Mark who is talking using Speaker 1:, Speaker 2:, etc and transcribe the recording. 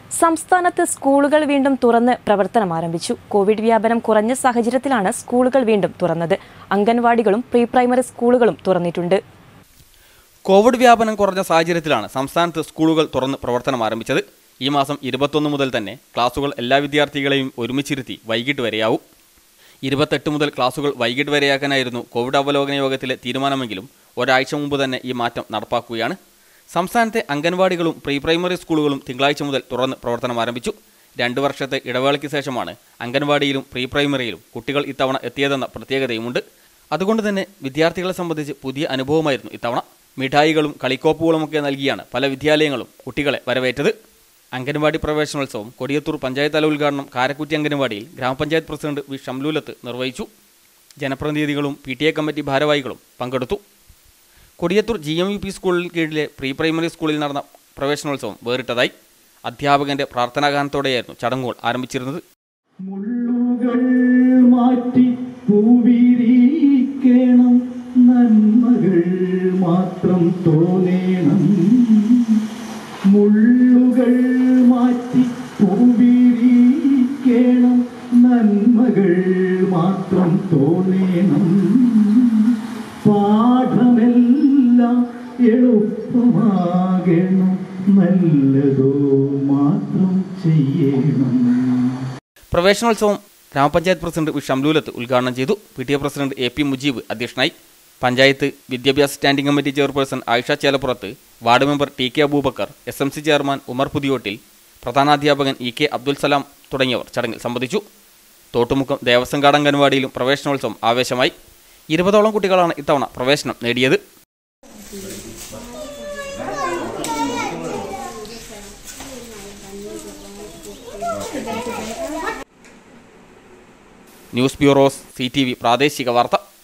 Speaker 1: സംസ്ഥാനത്ത് സ്കൂളുകൾ വീണ്ടും തുറന്ന് പ്രവർത്തനം ആരംഭിച്ചു കോവിഡ് വ്യാപനം കുറഞ്ഞ സാഹചര്യത്തിലാണ് സ്കൂളുകൾ വീണ്ടും തുറന്നത് അംഗൻവാടികളും പ്രീ പ്രൈമറി സ്കൂളുകളും തുറന്നിട്ടുണ്ട്
Speaker 2: കോവിഡ് വ്യാപനം കുറഞ്ഞ സാഹചര്യത്തിലാണ് സംസ്ഥാനത്ത് സ്കൂളുകൾ തുറന്ന് പ്രവർത്തനം ആരംഭിച്ചത് ഈ മാസം ഇരുപത്തൊന്ന് മുതൽ തന്നെ ക്ലാസുകൾ എല്ലാ വിദ്യാർത്ഥികളെയും ഒരുമിച്ചിരുത്തി വൈകിട്ട് വരെയാവും ഇരുപത്തെട്ട് മുതൽ ക്ലാസുകൾ വൈകിട്ട് വരെയാക്കാനായിരുന്നു കോവിഡ് അവലോകന യോഗത്തിലെ തീരുമാനമെങ്കിലും ഒരാഴ്ച മുമ്പ് തന്നെ ഈ മാറ്റം നടപ്പാക്കുകയാണ് സംസ്ഥാനത്തെ അംഗൻവാടികളും പ്രീ പ്രൈമറി സ്കൂളുകളും തിങ്കളാഴ്ച മുതൽ തുറന്ന് പ്രവർത്തനം ആരംഭിച്ചു രണ്ടു വർഷത്തെ ഇടവേളയ്ക്ക് ശേഷമാണ് അംഗൻവാടിയിലും പ്രീ പ്രൈമറിയിലും കുട്ടികൾ ഇത്തവണ എത്തിയതെന്ന പ്രത്യേകതയുമുണ്ട് അതുകൊണ്ട് തന്നെ വിദ്യാർത്ഥികളെ സംബന്ധിച്ച് പുതിയ അനുഭവമായിരുന്നു ഇത്തവണ മിഠായികളും കളിക്കോപ്പുകളുമൊക്കെ നൽകിയാണ് പല വിദ്യാലയങ്ങളും കുട്ടികളെ വരവേറ്റത് അംഗൻവാടി പ്രവേശനോത്സവം കൊടിയത്തൂർ പഞ്ചായത്ത് തല ഉദ്ഘാടനം കാരക്കുറ്റി അംഗൻവാടിയിൽ ഗ്രാമപഞ്ചായത്ത് പ്രസിഡന്റ് വി ഷംലൂലത്ത് നിർവഹിച്ചു ജനപ്രതിനിധികളും പി ടി എ കമ്മിറ്റി ഭാരവാഹികളും പങ്കെടുത്തു Kodiyathur G M U P സ്കൂളിൽ കീഴിലെ പ്രീ പ്രൈമറി സ്കൂളിൽ നടന്ന പ്രവേശനോത്സവം വേറിട്ടതായി അധ്യാപകന്റെ പ്രാർത്ഥനാഗാനത്തോടെയായിരുന്നു ചടങ്ങുകൾ ആരംഭിച്ചിരുന്നത്
Speaker 3: മുള്ളുകൾ മാറ്റി പൂവിരിക്കണം നന്മകൾ മാത്രം തോന്നേണം മുള്ളുകൾ മാറ്റി പൂവിരിക്കണം നന്മകൾ മാത്രം തോന്നേണം പാഠമെല്ലാം എളുപ്പമാകണം നല്ലതോ മാത്രം ചെയ്യണം
Speaker 2: പ്രവേശനോത്സവം ഗ്രാമപഞ്ചായത്ത് പ്രസിഡന്റ് വി ഷംലൂലത്ത് ഉദ്ഘാടനം ചെയ്തു P T A president A P Mujeeb അധ്യക്ഷനായി പഞ്ചായത്ത് വിദ്യാഭ്യാസ standing committee chairperson Ayisha Chelappurath ward member T K Abubacker S M C chairman Umar Puthiyottil പ്രധാനാധ്യാപകൻ ഇ കെ അബ്ദുൽ സലാം തുടങ്ങിയവർ ചടങ്ങിൽ സംബന്ധിച്ചു തോട്ടുമുക്കം ദേവസ്വം അംഗൻവാടിയിലും പ്രവേശനോത്സവം ആവേശമായി ഇരുപതോളം കുട്ടികളാണ് ഇത്തവണ പ്രവേശനം നേടിയത് news bureaus C T V പ്രാദേശിക വാർത്ത